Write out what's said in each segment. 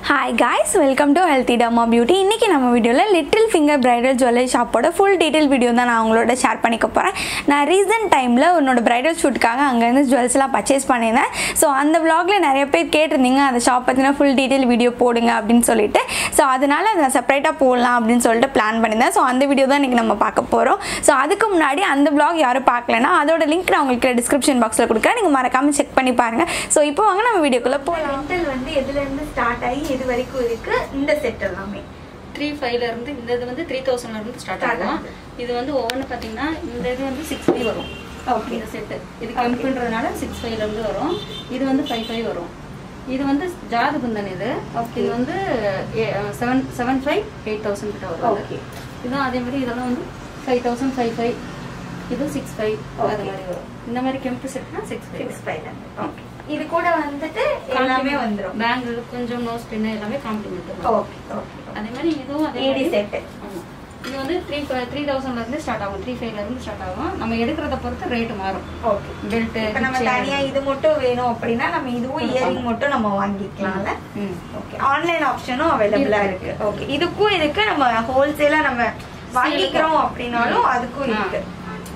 Hi guys welcome to healthy டம்மா beauty இன்றைக்கி நம்ம வீடியோவில் லிட்டில் ஃபிங்கர் பிரைடல் ஜுவல்லரி ஷாப்போட ஃபுல் டீட்டெயில் வீடியோ தான் நான் உங்களோட ஷேர் பண்ணிக்க போகிறேன் நான் ரீசன்ட் டைமில் உன்னோட பிரைடல் ஷூட்டுக்காக அங்கேருந்து ஜுவல்ஸ்லாம் பர்ச்சேஸ் பண்ணியிருந்தேன் ஸோ அந்த vlogல நிறைய பேர் கேட்டிருந்தீங்க அந்த ஷாப் பற்றின ஃபுல் டீட்டெயில் வீடியோ போடுங்க அப்படின்னு சொல்லிட்டு ஸோ அதனால் அதை நான் செப்பரேட்டாக போடலாம் அப்படின்னு சொல்லிட்டு பிளான் பண்ணியிருந்தேன் ஸோ அந்த வீடியோ தான் இன்றைக்கி நம்ம பார்க்க போகிறோம் ஸோ அதுக்கு முன்னாடி அந்த vlog யாரும் பார்க்கலனா அதோட லிங்க் நான் உங்களுக்கு டிஸ்கிரிப்ஷன் பாக்ஸில் கொடுக்குறேன் நீங்கள் மறக்காமல் செக் பண்ணி பாருங்கள் ஸோ இப்போ வாங்க நம்ம வீடியோக்குள்ளே போகலாம் ரெண்டல் வந்து எதுல இருந்து ஸ்டார்ட் ஆகி இது வரைக்கும் இருக்கு இந்த செட் எல்லாமே த்ரீ ஃபைவ்ல இருந்து இந்த இது வந்து த்ரீ தௌசண்ட்ல இருந்து ஸ்டார்ட் Start ஆகும் ஆகுது. இது வந்து ஒவ்வொன்று பார்த்தீங்கன்னா இந்த இது வந்து சிக்ஸ் ஃபைவ் வரும் ஓகே இந்த செட்டு இது கெம்புன்றதுனால சிக்ஸ் ஃபைவ்ல இருந்து வரும் இது வந்து ஃபைவ் ஃபைவ் வரும் இது வந்து ஜாது குந்தன் இது Okay. இது வந்து seven seven five eight thousand கிட்ட வரும் Okay. இதுவும் அதே மாதிரி இதெல்லாம் வந்து ஃபைவ் தௌசண்ட் ஃபைவ் ஃபைவ் இது சிக்ஸ் ஃபைவ் அது Okay. மாதிரி வரும் இந்த மாதிரி கெம்பு செட்னா six five six five okay இது கூட வந்துட்டு எல்லாமே வந்துரும் பேங்கிள் கொஞ்சம் நோஸ் பின்னு எல்லாமே காம்ப்ளிமெண்ட் ஓகே ஓகே அதே மாதிரி இதுவும் அதே ஏடி மாதிரி- செட் ஆமா. இது வந்து த்ரீ த்ரீ தௌசண்ட்ல இருந்து ஸ்டார்ட் ஆகும் த்ரீ ஃபைவ்ல இருந்து ஸ்டார்ட் ஆகும் நம்ம எடுக்கிறத பொறுத்து ரேட் மாறும் ஓகே பெல்ட் இப்போ நம்ம தனியா இது மட்டும் வேணும் அப்படின்னா நம்ம இதுவும் ஆமா. இயரிங் மட்டும் நம்ம வாங்கிக்கலாம்ல ம் ஓகே ஆன்லைன் ஆப்ஷனும் அவைலபிளா இருக்கு. இருக்கு ஓகே இதுக்கும் இருக்கு நம்ம ஹோல்சேலா நம்ம வாங்கிக்கிறோம் அப்படின்னாலும் அதுக்கும் ஆ. இருக்கு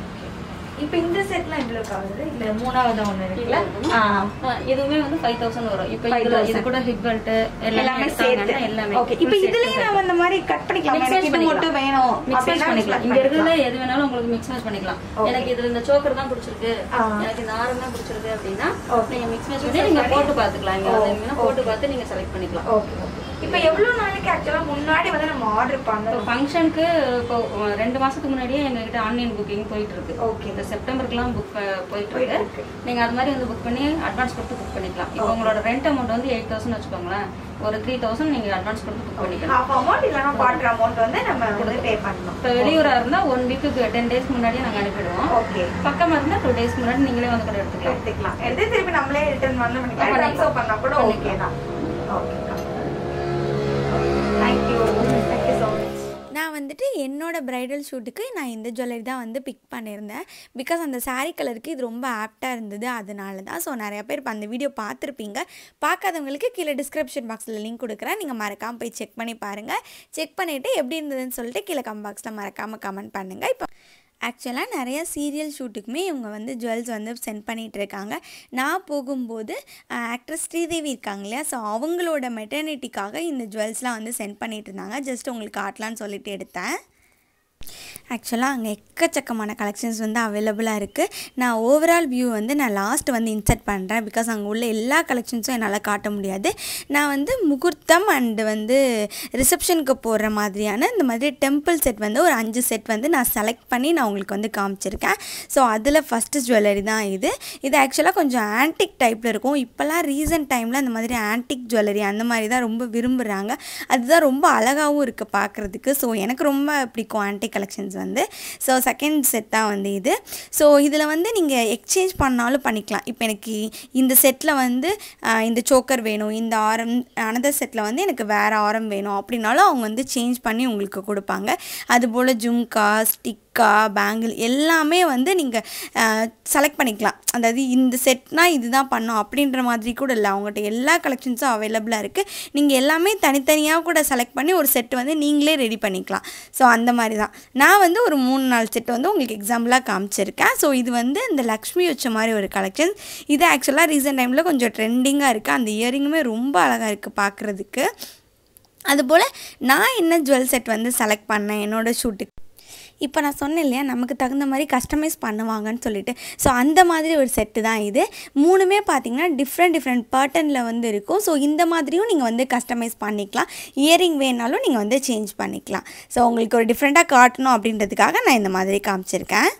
இப்போ இந்த செட்லாம் எவ்வளவு ஆகுது இல்ல மூணாவது ஒண்ணு இருக்குல்ல இது ஆ ஆ, இதுவுமே வந்து ஃபைவ் தௌசண்ட் வரும் இப்போ இதுல 5,000. இது கூட ஹிப் பெல்ட் எல்லாமே சேர்த்து எல்லாமே ஓகே இப்போ இதுலயே நம்ம இந்த மாதிரி கட் பண்ணிக்கலாம் Mix எனக்கு match இது மட்டும் வேணும் மிக்ஸ் மேட்ச் அப்படின்னா பண்ணிக்கலாம் mix இங்க match இருக்கிறதுல எது வேணாலும் உங்களுக்கு மிக்ஸ் மேட்ச் பண்ணிக்கலாம் Okay. எனக்கு இதுல இந்த சோக்கர் தான் பிடிச்சிருக்கு ஆ. எனக்கு இந்த ஆரம் தான் பிடிச்சிருக்கு அப்படின்னா Okay. நீங்க மிக்ஸ் மேட்ச் Mix பண்ணி நீங்க பண்ணி- போட்டு பாத்துக்கலாம் இங்க ஓ, வந்து போட்டு okay. பார்த்து நீங்க செலக்ட் பண்ணிக்கலாம் ஓகே இப்போ எவ்வளவு நாளைக்கு ஆக்சுவலா முன்னாடி வந்து நம்ம ஆர்டர் இப்போ பண்ணணும் ஃபங்க்ஷனுக்கு இப்போ அஹ், ரெண்டு மாசத்துக்கு முன்னாடியே எங்ககிட்ட ஆன்லைன் புக்கிங் போயிட்டு இருக்கு Okay. இந்த செப்டம்பருக்குலாம் புக் போயிட்டு போயிட்டு இருக்கு இருக்கு. நீங்க அது மாதிரி வந்து புக் பண்ணி அட்வான்ஸ் கொடுத்து புக் பண்ணிக்கலாம் இப்போ Okay. உங்களோட ரெண்ட் அமௌண்ட் வந்து எயிட் தௌசண்ட் வச்சுக்கோங்களேன் ஒரு த்ரீ தௌசண்ட் நீங்க அட்வான்ஸ் கொடுத்து புக் பண்ணிக்கலாம் ஹாஃப் அமௌண்ட் இல்லைன்னா குவார்டர் அமௌண்ட் வந்து நம்ம வந்து பே பண்ணணும் இப்போ வெளியூரா இருந்தா ஒன் வீக்குக்கு டென் டேஸ்க்கு முன்னாடியே நாங்க அனுப்பிடுவோம் ஓகே பக்கமா இருந்தா டூ டேஸ்க்கு முன்னாடி நீங்களே வந்து கூட எடுத்துக்கலாம் எடுத்துக்கலாம் எடுத்து திருப்பி நம்மளே ரிட்டர்ன் பண்ண பண்ணிக்கலாம் பண்ணிக்கலாம். ட்ரான்ஸ்ஃபர் பண்ணா கூட ஓகே பண்ணிக்கலாம். தான் okay thank you thank you so much நான் வந்துட்டு என்னோட பிரைடல் ஷூட்டுக்கு நான் இந்த ஜுவல்லரி தான் வந்து பிக் பண்ணியிருந்தேன் பிகாஸ் அந்த saree கலருக்கு இது ரொம்ப ஆப்டாக இருந்தது அதனால தான் ஸோ நிறைய பேர் இப்போ அந்த வீடியோ பார்த்துருப்பீங்க பார்க்காதவங்களுக்கு கீழே டிஸ்கிரிப்ஷன் பாக்ஸில் லிங்க் கொடுக்குறேன் நீங்கள் மறக்காமல் போய் செக் பண்ணி பாருங்கள் செக் பண்ணிவிட்டு எப்படி இருந்ததுன்னு சொல்லிட்டு கீழே கம் பாக்ஸில் மறக்காமல் கமெண்ட் பண்ணுங்கள் இப்போ ஆக்சுவலாக நிறைய சீரியல் ஷூட்டுக்குமே இவங்க வந்து ஜுவல்ஸ் வந்து சென்ட் பண்ணிகிட்டு இருக்காங்க நான் போகும்போது ஆக்ட்ரஸ் ஸ்ரீதேவி இருக்காங்க இல்லையா ஸோ அவங்களோட மெட்டர்னிட்டிக்காக இந்த ஜுவல்ஸ்லாம் வந்து சென்ட் பண்ணிட்டு இருந்தாங்க ஜஸ்ட் உங்களுக்கு காட்டலான்னு சொல்லிட்டு எடுத்தேன் ஆக்சுவலாக அங்கே எக்கச்சக்கமான கலெக்ஷன்ஸ் வந்து அவைலபிளாக இருக்குது நான் ஓவரால் வியூ வந்து நான் லாஸ்ட் வந்து இன்சர்ட் பண்ணுறேன் பிகாஸ் அங்கே உள்ள எல்லா கலெக்ஷன்ஸும் என்னால் காட்ட முடியாது நான் வந்து முகூர்த்தம் அண்டு வந்து ரிசப்ஷனுக்கு போடுற மாதிரியான இந்த மாதிரி டெம்பிள் செட் வந்து ஒரு அஞ்சு செட் வந்து நான் செலக்ட் பண்ணி நான் உங்களுக்கு வந்து காமிச்சிருக்கேன் ஸோ அதில் ஃபஸ்ட்டு ஜுவல்லரி தான் இது இது ஆக்சுவலாக கொஞ்சம் ஆன்டிக் டைப்பில் இருக்கும் இப்போல்லாம் ரீசன்ட் டைமில் அந்த மாதிரி ஆன்டிக் ஜுவல்லரி அந்த மாதிரி தான் ரொம்ப விரும்புகிறாங்க அதுதான் ரொம்ப அழகாகவும் இருக்குது பார்க்குறதுக்கு ஸோ எனக்கு ரொம்ப பிடிக்கும் ஆன்டிக் கலெக்ஷன்ஸ் வந்து ஸோ செகண்ட் செட் தான் வந்து இது ஸோ இதில் வந்து நீங்கள் எக்ஸ்சேஞ்ச் பண்ணாலும் பண்ணிக்கலாம் இப்போ எனக்கு இந்த செட்டில் வந்து ஆஹ், இந்த சோக்கர் வேணும் இந்த ஆரம் அனதர் செட்டில் வந்து எனக்கு வேறு ஆரம் வேணும் அப்படின்னாலும் அவங்க வந்து சேஞ்ச் பண்ணி உங்களுக்கு கொடுப்பாங்க அதுபோல் ஜும்கா ஸ்டிக்கா பேங்கிள் எல்லாமே வந்து நீங்கள் செலக்ட் பண்ணிக்கலாம் அதாவது இந்த செட்னா இதுதான் பண்ணோம் அப்படின்ற மாதிரி கூட இல்லை அவங்ககிட்ட எல்லா கலெக்ஷன்ஸும் அவைலபிளாக இருக்குது நீங்கள் எல்லாமே தனித்தனியாக கூட செலக்ட் பண்ணி ஒரு செட் வந்து நீங்களே ரெடி பண்ணிக்கலாம் ஸோ அந்த மாதிரி தான் நான் வந்து ஒரு மூணு நாலு செட் வந்து உங்களுக்கு எக்ஸாம்பிளாக காமிச்சிருக்கேன் ஸோ இது வந்து இந்த லக்ஷ்மி வச்ச மாதிரி ஒரு கலெக்ஷன் இது ஆக்சுவலாக ரீசெண்ட் டைமில் கொஞ்சம் ட்ரெண்டிங்காக இருக்குது அந்த இயரிங்குமே ரொம்ப அழகாக இருக்குது பார்க்குறதுக்கு அதுபோல் நான் என்ன ஜுவல் செட் வந்து செலக்ட் பண்ணேன் என்னோடய ஷூட்டுக்கு இப்போ நான் சொன்னேன் இல்லையா நமக்கு தகுந்த மாதிரி கஸ்டமைஸ் பண்ணுவாங்கன்னு சொல்லிட்டு ஸோ அந்த மாதிரி ஒரு செட்டு தான் இது மூணுமே பார்த்தீங்கன்னா டிஃப்ரெண்ட் டிஃப்ரெண்ட் பேட்டர்னில் வந்து இருக்கும் ஸோ இந்த மாதிரியும் நீங்கள் வந்து கஸ்டமைஸ் பண்ணிக்கலாம் இயரிங் வேணாலும் நீங்கள் வந்து சேஞ்ச் பண்ணிக்கலாம் ஸோ உங்களுக்கு ஒரு டிஃப்ரெண்ட்டாக காட்டணும் அப்படின்றதுக்காக நான் இந்த மாதிரி காமிச்சிருக்கேன்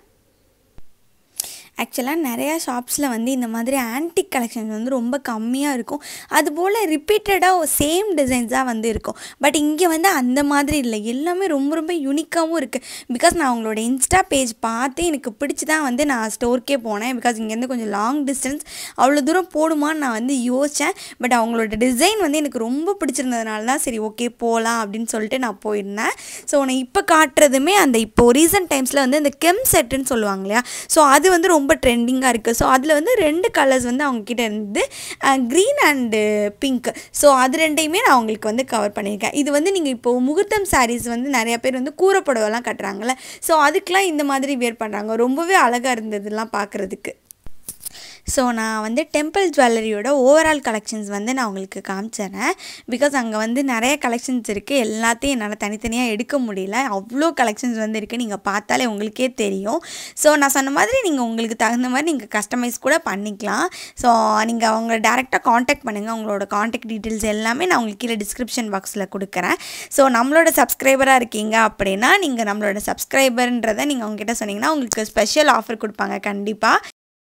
ஆக்சுவலாக நிறையா ஷாப்ஸில் வந்து இந்த மாதிரி ஆன்டிக் கலெக்ஷன்ஸ் வந்து ரொம்ப கம்மியாக இருக்கும் அதுபோல் ரிப்பீட்டடாக சேம் டிசைன்ஸாக வந்து இருக்கும் பட் இங்கே வந்து அந்த மாதிரி இல்லை எல்லாமே ரொம்ப ரொம்ப யூனிக்காகவும் இருக்குது பிகாஸ் நான் அவங்களோட இன்ஸ்டா பேஜ் பார்த்து எனக்கு பிடிச்சி தான் வந்து நான் ஸ்டோருக்கே போனேன் பிகாஸ் இங்கேருந்து கொஞ்சம் லாங் டிஸ்டன்ஸ் அவ்வளோ தூரம் போடுமான்னு நான் வந்து யோசித்தேன் பட் அவங்களோட டிசைன் வந்து எனக்கு ரொம்ப பிடிச்சிருந்ததுனால தான் சரி ஓகே போகலாம் அப்படின்னு சொல்லிட்டு நான் போயிருந்தேன் ஸோ நான் இப்போ காட்டுறதுமே அந்த இப்போ ரீசன்ட் டைம்ஸில் வந்து இந்த கெம் செட்டுன்னு சொல்லுவாங்க இல்லையா ஸோ அது வந்து ரொம்ப ரொம்ப ட்ரெண்டிங்காக இருக்குது ஸோ அதில் வந்து ரெண்டு கலர்ஸ் வந்து அவங்கக்கிட்ட இருந்து க்ரீன் அண்டு பிங்க் ஸோ அது ரெண்டையுமே நான் உங்களுக்கு வந்து கவர் பண்ணியிருக்கேன் இது வந்து நீங்கள் இப்போ முகூர்த்தம் சாரீஸ் வந்து நிறைய பேர் வந்து கூரைப்புடவெல்லாம் கட்டுறாங்கல்ல ஸோ அதுக்கெலாம் இந்த மாதிரி வேர் பண்ணுறாங்க ரொம்பவே அழகாக இருந்ததுலாம் பார்க்குறதுக்கு ஸோ நான் வந்து டெம்பிள் ஜுவல்லரியோட ஓவரால் கலெக்ஷன்ஸ் வந்து நான் உங்களுக்கு காமிச்சிடுறேன் பிகாஸ் அங்கே வந்து நிறைய கலெக்ஷன்ஸ் இருக்குது எல்லாத்தையும் என்னால் தனித்தனியாக எடுக்க முடியல அவ்வளோ கலெக்ஷன்ஸ் வந்து இருக்குது நீங்கள் பார்த்தாலே உங்களுக்கே தெரியும் ஸோ நான் சொன்ன மாதிரி நீங்கள் உங்களுக்கு தகுந்த மாதிரி நீங்கள் கஸ்டமைஸ் கூட பண்ணிக்கலாம் ஸோ நீங்கள் அவங்கள டேரெக்டாக காண்டாக்ட் பண்ணுங்கள் உங்களோட காண்டாக்ட் டீட்டெயில்ஸ் எல்லாமே நான் உங்களுக்கு கீழே டிஸ்கிரிப்ஷன் பாக்ஸில் கொடுக்குறேன் ஸோ நம்மளோட சப்ஸ்கிரைபராக இருக்கீங்க அப்படின்னா நீங்கள் நம்மளோட சப்ஸ்கிரைபர்ன்றதை நீங்கள் அவங்ககிட்ட சொன்னீங்கன்னா உங்களுக்கு ஸ்பெஷல் ஆஃபர் கொடுப்பாங்க கண்டிப்பாக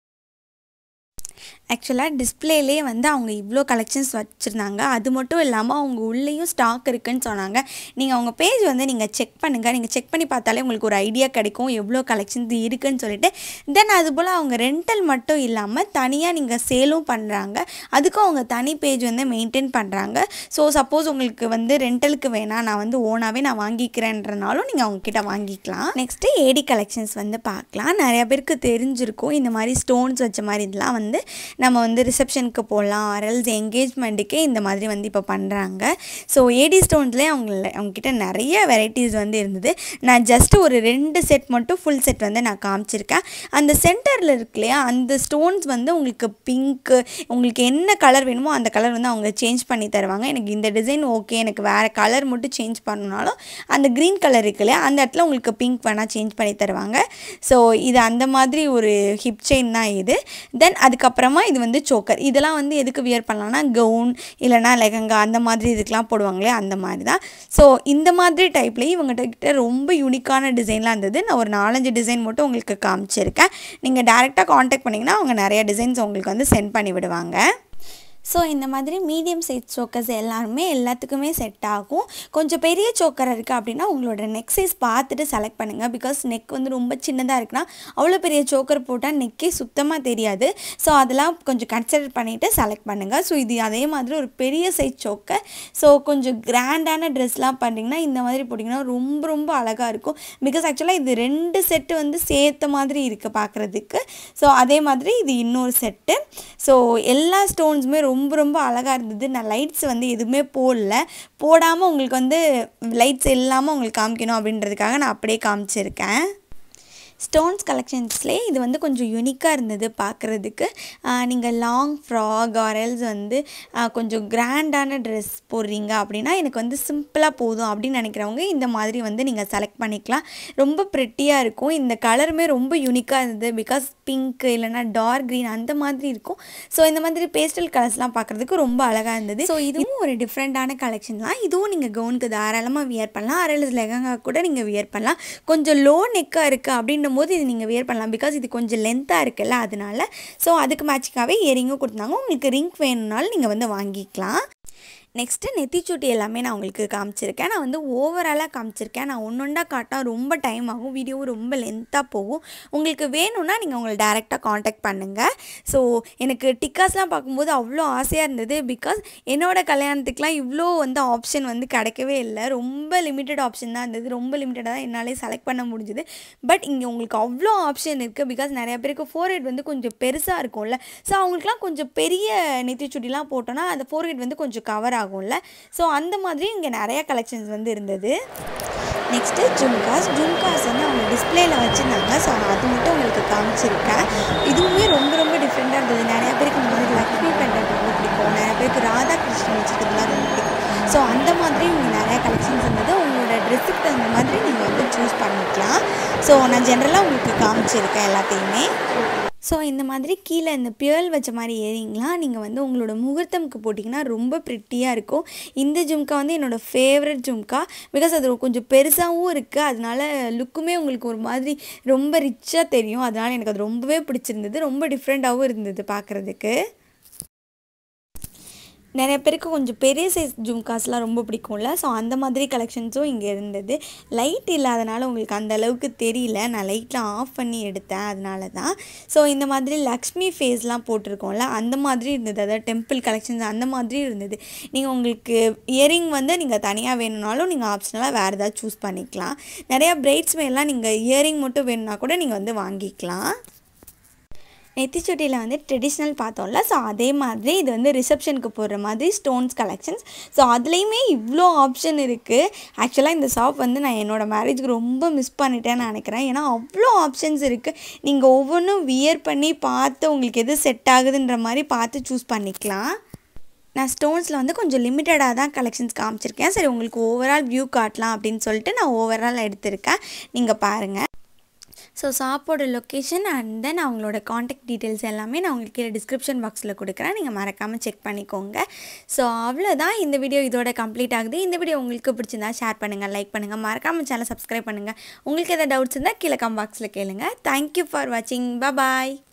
ஆக்சுவலாக டிஸ்பிளேலே வந்து அவங்க இவ்வளோ கலெக்ஷன்ஸ் வச்சுருந்தாங்க அது மட்டும் இல்லாமல் அவங்க உள்ளேயும் ஸ்டாக் இருக்குன்னு சொன்னாங்க நீங்கள் அவங்க பேஜ் வந்து நீங்கள் செக் பண்ணுங்கள் நீங்கள் செக் பண்ணி பார்த்தாலே உங்களுக்கு ஒரு ஐடியா கிடைக்கும் எவ்வளோ கலெக்ஷன்ஸ் இருக்குன்னு சொல்லிட்டு தென் அதுபோல் அவங்க ரெண்டல் மட்டும் இல்லாமல் தனியாக நீங்கள் சேலும் பண்ணுறாங்க அதுக்கும் அவங்க தனி பேஜ் வந்து மெயின்டைன் பண்ணுறாங்க ஸோ சப்போஸ் உங்களுக்கு வந்து ரெண்டலுக்கு வேணாம் நான் வந்து ஓனாகவே நான் வாங்கிக்கிறேன்றனாலும் நீங்கள் அவங்கக்கிட்ட வாங்கிக்கலாம் நெக்ஸ்ட்டு ஏடி கலெக்ஷன்ஸ் வந்து பார்க்கலாம் நிறைய பேருக்கு தெரிஞ்சிருக்கும் இந்த மாதிரி ஸ்டோன்ஸ் வச்ச மாதிரி இதெல்லாம் வந்து நம்ம வந்து ரிசப்ஷனுக்கு போடலாம் அரல்ஸ் என்கேஜ்மெண்ட்டுக்கே இந்த மாதிரி வந்து இப்போ பண்ணுறாங்க ஸோ ஏடி ஸ்டோன்ஸ்லேயே அவங்க அவங்கக்கிட்ட நிறைய வெரைட்டிஸ் வந்து இருந்தது நான் ஜஸ்ட் ஒரு ரெண்டு செட் மட்டும் ஃபுல் செட் வந்து நான் காமிச்சிருக்கேன் அந்த சென்டரில் இருக்கு இல்லையா அந்த ஸ்டோன்ஸ் வந்து உங்களுக்கு பிங்க்கு உங்களுக்கு என்ன கலர் வேணுமோ அந்த கலர் வந்து அவங்க சேஞ்ச் பண்ணி தருவாங்க எனக்கு இந்த டிசைன் ஓகே எனக்கு வேறு கலர் மட்டும் சேஞ்ச் பண்ணணுனாலும் அந்த க்ரீன் கலர் இருக்கு இல்லையா அந்த இடத்துல உங்களுக்கு பிங்க் வேணால் சேஞ்ச் பண்ணி தருவாங்க ஸோ இது அந்த மாதிரி ஒரு ஹிப் செயின் தான் இது தென் அதுக்கப்புறமா இது வந்து சோக்கர் இதெல்லாம் வந்து எதுக்கு வியர் பண்ணலாம்னா கவுன் இல்லைனா லெஹங்கா அந்த மாதிரி இதுக்கெலாம் போடுவாங்களே அந்த மாதிரி தான் ஸோ இந்த மாதிரி டைப்லேயும் இவங்ககிட்ட கிட்ட ரொம்ப யூனிக்கான டிசைன்லாம் இருந்தது நான் ஒரு நாலஞ்சு டிசைன் மட்டும் உங்களுக்கு காமிச்சிருக்கேன் நீங்கள் டேரெக்டாக காண்டாக்ட் பண்ணிங்கன்னா அவங்க நிறைய டிசைன்ஸ் உங்களுக்கு வந்து சென்ட் பண்ணி விடுவாங்க ஸோ இந்த மாதிரி மீடியம் சைஸ் சோக்கர்ஸ் எல்லாருமே எல்லாத்துக்குமே செட் ஆகும் கொஞ்சம் பெரிய சோக்கர் இருக்குது அப்படின்னா உங்களோட நெக் சைஸ் பார்த்துட்டு செலக்ட் பண்ணுங்கள் பிகாஸ் நெக் வந்து ரொம்ப சின்னதாக இருக்குன்னா அவ்வளோ பெரிய சோக்கர் போட்டால் நெக்கே சுத்தமாக தெரியாது ஸோ அதெல்லாம் கொஞ்சம் கன்சிடர் பண்ணிவிட்டு செலக்ட் பண்ணுங்கள் ஸோ இது அதே மாதிரி ஒரு பெரிய சைஸ் சோக்கர் ஸோ கொஞ்சம் கிராண்டான ட்ரெஸ்லாம் பண்ணிங்கன்னா இந்த மாதிரி போட்டிங்கன்னா ரொம்ப ரொம்ப அழகாக இருக்கும் பிகாஸ் ஆக்சுவலாக இது ரெண்டு செட்டு வந்து சேர்த்த மாதிரி இருக்குது பார்க்குறதுக்கு ஸோ அதே மாதிரி இது இன்னொரு செட்டு ஸோ எல்லா ஸ்டோன்ஸுமே ரொம்ப ரொம்ப அழகாக இருந்தது நான் லைட்ஸ் வந்து எதுவுமே போடல போடாமல் உங்களுக்கு வந்து லைட்ஸ் இல்லாமல் உங்களுக்கு காமிக்கணும் அப்படின்றதுக்காக நான் அப்படியே காமிச்சிருக்கேன் ஸ்டோன்ஸ் கலெக்ஷன்ஸ்லேயே இது வந்து கொஞ்சம் யூனிக்காக இருந்தது பார்க்குறதுக்கு நீங்கள் லாங் ஃப்ராக் ஆரல்ஸ் வந்து ஆஹ், கொஞ்சம் கிராண்டான ட்ரெஸ் போடுறீங்க அப்படின்னா எனக்கு வந்து சிம்பிளாக போதும் அப்படின்னு நினைக்கிறவங்க இந்த மாதிரி வந்து நீங்கள் செலக்ட் பண்ணிக்கலாம் ரொம்ப ப்ரெட்டியாக இருக்கும் இந்த கலருமே ரொம்ப யூனிக்காக இருந்தது பிகாஸ் பிங்க் இல்லைன்னா டார்க் க்ரீன் அந்த மாதிரி இருக்கும் ஸோ இந்த மாதிரி பேஸ்டல் கலர்ஸ்லாம் பார்க்குறதுக்கு ரொம்ப அழகாக இருந்தது ஸோ இதுவும் ஒரு டிஃப்ரெண்ட்டான கலெக்ஷன் தான் இதுவும் நீங்கள் கவுனுக்கு தாராளமாக வியர் பண்ணலாம் அரல்ஸ் லெஹங்கா கூட நீங்கள் வியர் பண்ணலாம் கொஞ்சம் லோ நெக்காக இருக்குது அப்படின்னும் போது இது நீங்கள் வியர் பண்ணலாம் பிகாஸ் இது கொஞ்சம் லென்த்தாக இருக்குல்ல அதனால ஸோ அதுக்கு மேட்சிக்காகவே இயரிங்கும் கொடுத்தாங்க உங்களுக்கு ரிங் வேணும்னாலும் நீங்கள் வந்து வாங்கிக்கலாம் நெக்ஸ்ட்டு நெத்திச்சூட்டி எல்லாமே நான் உங்களுக்கு காமிச்சிருக்கேன் நான் வந்து ஓவராலாக காமிச்சிருக்கேன் நான் ஒன்று ஒன்றா காட்டினா ரொம்ப டைம் ஆகும் வீடியோவும் ரொம்ப லென்த்தாக போகும் உங்களுக்கு வேணும்னா நீங்கள் உங்களை டேரெக்டாக காண்டாக்ட் பண்ணுங்கள் ஸோ எனக்கு டிக்காஸ்லாம் பார்க்கும்போது அவ்வளோ ஆசையாக இருந்தது பிகாஸ் என்னோட கல்யாணத்துக்குலாம் இவ்வளோ வந்து ஆப்ஷன் வந்து கிடைக்கவே இல்லை ரொம்ப லிமிட்டட் ஆப்ஷன் தான் இருந்தது ரொம்ப லிமிட்டடாக தான் என்னாலே செலக்ட் பண்ண முடிஞ்சுது பட் இங்கே உங்களுக்கு அவ்வளோ ஆப்ஷன் இருக்குது பிகாஸ் நிறைய பேருக்கு ஃபோர் ஹெட் வந்து கொஞ்சம் பெருசாக இருக்கும்ல ஸோ அவங்களுக்குலாம் கொஞ்சம் பெரிய நெத்திச்சுட்டிலாம் போட்டோன்னா அந்த ஃபோர் ஹெட் வந்து கொஞ்சம் கவர் ஆகும்ல ஸோ அந்த மாதிரி இங்கே நிறைய கலெக்ஷன்ஸ் வந்து இருந்தது நெக்ஸ்ட்டு ஜும்காஸ் ஜும்காஸ் வந்து அவங்க டிஸ்பிளேல வச்சுருந்தாங்க ஸோ நான் அது மட்டும் உங்களுக்கு காமிச்சிருக்கேன் இதுவுமே ரொம்ப ரொம்ப டிஃப்ரெண்ட்டாக இருந்தது நிறைய பேருக்கு இந்த மாதிரி லக்ஷ்மி பெண்டன்ட் ரொம்ப பிடிக்கும் நிறைய பேருக்கு ராதாகிருஷ்ணன் வச்சுருக்கிறதுலாம் ரொம்ப பிடிக்கும் ஸோ அந்த மாதிரி இங்கே நிறைய கலெக்ஷன்ஸ் இருந்தது உங்களோட ட்ரெஸ்ஸுக்கு தகுந்த மாதிரி நீங்கள் வந்து சூஸ் பண்ணிக்கலாம் ஸோ நான் ஜென்ரலாக உங்களுக்கு காமிச்சிருக்கேன் எல்லாத்தையுமே ஸோ இந்த மாதிரி கீழே இந்த பியர்ல் வச்ச மாதிரி ஏறிங்களாம் நீங்கள் வந்து உங்களோட முகூர்த்தம்க்கு போட்டிங்கன்னா ரொம்ப ப்ரிட்டியாக இருக்கும் இந்த ஜும்கா வந்து என்னோடய ஃபேவரட் ஜும்கா பிகாஸ் அது கொஞ்சம் பெருசாகவும் இருக்குது அதனால லுக்குமே உங்களுக்கு ஒரு மாதிரி ரொம்ப ரிச்சாக தெரியும் அதனால் எனக்கு அது ரொம்பவே பிடிச்சிருந்தது ரொம்ப டிஃப்ரெண்ட்டாகவும் இருந்தது பார்க்குறதுக்கு நிறைய பேருக்கு கொஞ்சம் பெரிய சைஸ் ஜும்காஸ்லாம் ரொம்ப பிடிக்கும்ல ஸோ அந்த மாதிரி கலெக்ஷன்ஸும் இங்கே இருந்தது லைட் இல்லாதனால உங்களுக்கு அந்த அளவுக்கு தெரியல நான் லைட்லாம் ஆஃப் பண்ணி எடுத்தேன் அதனால தான் ஸோ இந்த மாதிரி லக்ஷ்மி ஃபேஸ்லாம் போட்டிருக்கோம்ல அந்த மாதிரி இருந்தது அதாவது டெம்பிள் கலெக்ஷன்ஸ் அந்த மாதிரி இருந்தது நீங்கள் உங்களுக்கு இயரிங் வந்து நீங்கள் தனியாக வேணும்னாலும் நீங்கள் ஆப்ஷனலாக வேறு ஏதாவது சூஸ் பண்ணிக்கலாம் நிறையா பிரைட்ஸ் எல்லாம் நீங்கள் இயரிங் மட்டும் வேணும்னா கூட நீங்கள் வந்து வாங்கிக்கலாம் நெத்திச்சுட்டியில் வந்து ட்ரெடிஷ்னல் பார்த்தோம்ல ஸோ அதே மாதிரி இது வந்து ரிசப்ஷனுக்கு போடுற மாதிரி ஸ்டோன்ஸ் கலெக்ஷன்ஸ் ஸோ அதுலேயுமே இவ்வளோ ஆப்ஷன் இருக்குது ஆக்சுவலாக இந்த ஷாப் வந்து நான் என்னோடய மேரேஜ்க்கு ரொம்ப மிஸ் பண்ணிட்டேன்னு நினைக்கிறேன் ஏன்னா அவ்வளோ ஆப்ஷன்ஸ் இருக்குது நீங்கள் ஒவ்வொன்றும் வியர் பண்ணி பார்த்து உங்களுக்கு எது செட் ஆகுதுன்ற மாதிரி பார்த்து சூஸ் பண்ணிக்கலாம் நான் ஸ்டோன்ஸில் வந்து கொஞ்சம் லிமிட்டடாக தான் கலெக்ஷன்ஸ் காமிச்சிருக்கேன் சரி உங்களுக்கு ஓவரால் வியூ காட்டலாம் அப்படின்னு சொல்லிட்டு நான் ஓவரால் எடுத்திருக்கேன் நீங்கள் பாருங்கள் ஸோ ஷாப்போட லொக்கேஷன் அண்ட் தென் அவங்களோட காண்டாக்ட் டீட்டெயில்ஸ் எல்லாமே நான் உங்களுக்கு கீழே டிஸ்கிரிப்ஷன் பாக்ஸில் கொடுக்குறேன் நீங்கள் மறக்காமல் செக் பண்ணிக்கோங்க ஸோ அவ்வளோதான் இந்த வீடியோ இதோட கம்ப்ளீட் ஆகுது இந்த வீடியோ உங்களுக்கு பிடிச்சிருந்தா ஷேர் பண்ணுங்கள் லைக் பண்ணுங்கள் மறக்காமல் சேனல் சப்ஸ்கிரைப் பண்ணுங்கள் உங்களுக்கு எதாவது டவுட்ஸ் இருந்தால் கீழே கம் பாக்ஸில் கேளுங்க தேங்க்யூ ஃபார் வாட்சிங் பாய்